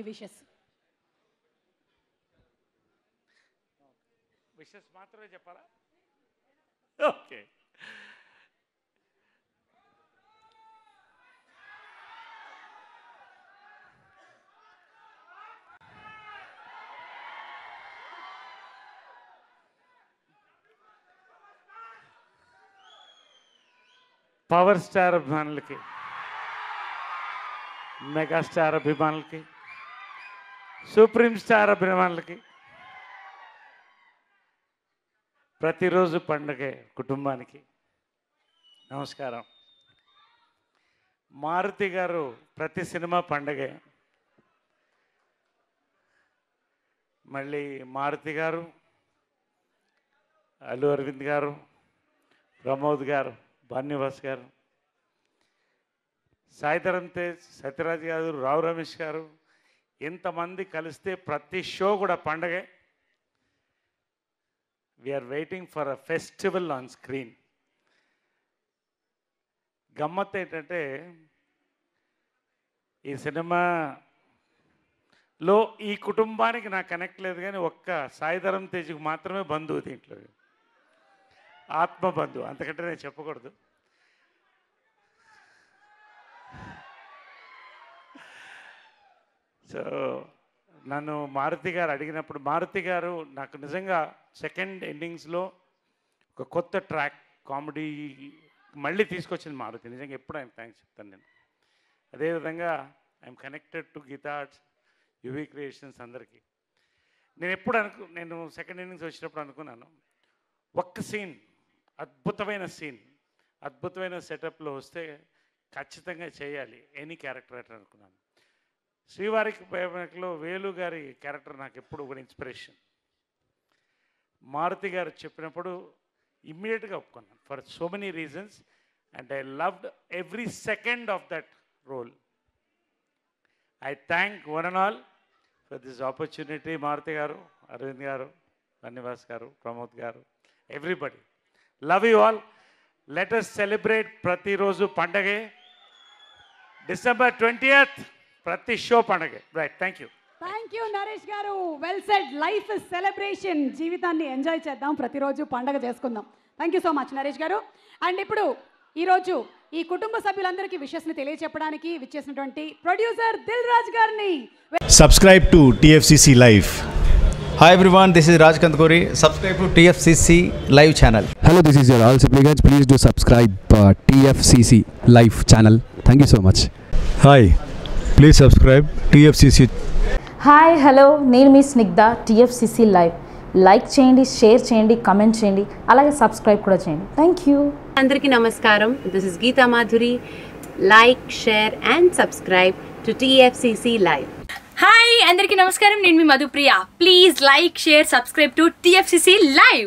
Wishes wishes మాత్రమే చెప్పాలా okay power star అభిమానులకి మెగాస్టార్ అభిమానులకి సుప్రీం స్టార్ అభిమానులకి ప్రతిరోజు పండగే కుటుంబానికి నమస్కారం మారుతి గారు ప్రతి సినిమా పండగే మళ్ళీ మారుతి గారు అల్లు అరవింద్ గారు ప్రమోద్ గారు భాన్యవాస్ గారు సాయిధరం తేజ్ సత్యరాజ్ గారు రావు రమేష్ గారు ఇంతమంది కలిస్తే ప్రతి షో కూడా పండగే we're waiting for a festival on screen గమ్మత్ ఏంటంటే ఈ సినిమాలో ఈ కుటుంబానికి నాకు కనెక్ట్ లేదు కానీ ఒక్క సాయిధరం తేజ్కి మాత్రమే బంధువు దీంట్లో ఆత్మ బంధువు అంతకంటే నేను చెప్పకూడదు సో నన్ను మారుతి గారు అడిగినప్పుడు మారుతి గారు నాకు నిజంగా సెకండ్ ఎండింగ్స్లో ఒక కొత్త ట్రాక్ కామెడీ మళ్ళీ తీసుకొచ్చింది మారుతి నిజంగా ఎప్పుడు ఆయన థ్యాంక్స్ చెప్తాను నేను అదేవిధంగా I'm connected to Geetha Arts UV Creations అందరికీ నేను ఎప్పుడు అనుకు నేను సెకండ్ ఇన్నింగ్స్ వచ్చినప్పుడు అనుకున్నాను ఒక్క సీన్ అద్భుతమైన సీన్ అద్భుతమైన సెటప్లో వస్తే ఖచ్చితంగా చేయాలి ఎనీ క్యారెక్టర్ అట్లా అనుకున్నాను శ్రీవారికి ప్రేమలో వేలు గారి క్యారెక్టర్ నాకు ఎప్పుడు ఒక ఇన్స్పిరేషన్ మారుతి గారు చెప్పినప్పుడు ఇమ్మీడియట్గా ఒప్పుకున్నాను for so many reasons and I loved every second of that role I thank one and all for this opportunity Maruthi garu Aravind garu Bunnyvas garu Pramod garu everybody love you all let us celebrate Prathiroju Pandage December twentieth ప్రతి show పండగే right thank you thank you Naresh garu well said life celebration జీవితాన్ని enjoy చేద్దాం ప్రతిరోజు పండగ చేసుకుందాం thank you so much Naresh garu and ఇప్పుడు ఈరోజు ఈ కుటుంబ సభ్యులందరికీ విషయస్ని తెలియచెప్పడానికి విచ్చేసినటువంటి ప్రొడ్యూసర్ దిల్ రాజ్ గారిని subscribe to TFCC Live. Hi everyone, this is Raj Kandkori. Subscribe to TFCC live channel. Hello, this is your all supplicants. Please do subscribe uh, TFCC live channel. Thank you so much. Hi, please subscribe TFCC hi hello నేను మీ Snigdha TFCC live like చేయండి share చేయండి comment చేయండి అలాగే subscribe కూడా చేయండి thank you అందరికీ నమస్కారం this is Geetha Madhuri like share and subscribe to TFCC live hi అందరికీ నమస్కారం నేను మీ Madhupriya please like share subscribe to TFCC live